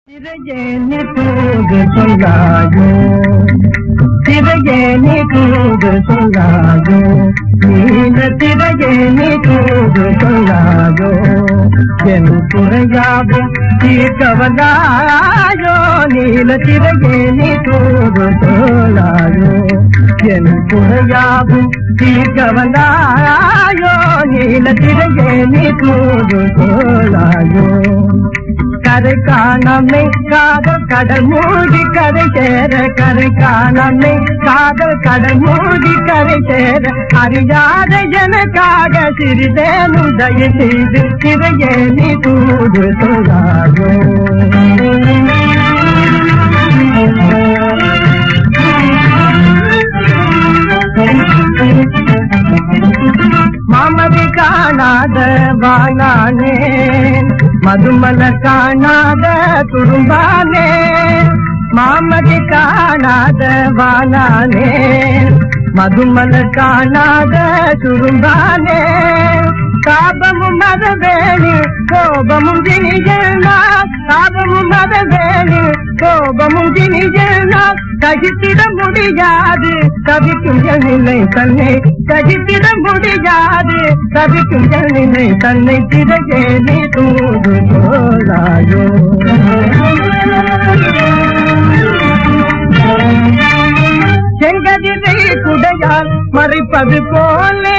திரையேனி தூது சொல்லாயோ திரையேனி தூது சொல்லாயோ நீல திரையேனி தூது சொல்லாயோ என் குறையாகும் தீர்க்கவனாயோ நீல திரையேனி தூது சொல்லாயோ என் குறையாகும் தீர்க்கவனாயோ நீல திரையேனி தூது சொல்லாயோ கரை காணாமை காதல் கடல் மூடி கரை சேர கரை காணாமை காதல் கடல் மூடி கரை சேர அறியாத எனக்காக சிறிதேனும் தய செய்து சிறையே நீ தூது சொல்லாதோ மாமதி காணாத வாழானே மதுமல காணாத துரும்பானே மாமதி காணாத வாழானே மதுமல காணாத துரும்பானே காபமும் மதவேணி கோபமும் திணிஜனா காபமும் மதவேணி கோபமும் திணிஜனா சகித்திட முடியாது தவிக்கும் நிலை தன்னை சகித்திட முடியாது தவிக்கும் நிலை தன்னை திரையே நீ தூது போலாயோ செங்கதிரை குடையால் மறைப்பது போலே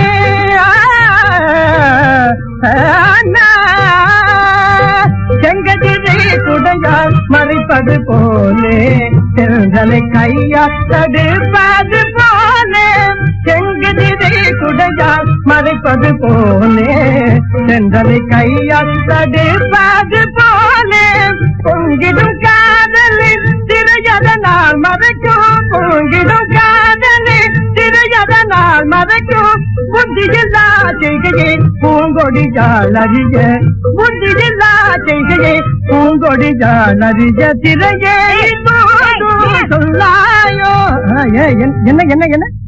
செங்கதிரை குடையால் மறைப்பது போலே செங்கலை கையால் தடுப்பது போலே செங்கதிரை குடையால் மறைப்பது போலே செங்கலை கையால் தடுப்பது போலே பொங்கிடும் காதலில் திரையதனால் மறைக்கும் பொங்கிடும் காதலில் திரையதனால் மறைக்கும் புத்தியில்லா செய்கையே பூங்கொடி ஜாலறிய புத்தியில்லா செய்கையே பூங்கொடி ஜாலறிய திரையே தோடும் சொல்லாயோ ஆ, ஏ, என்ன என்ன என்ன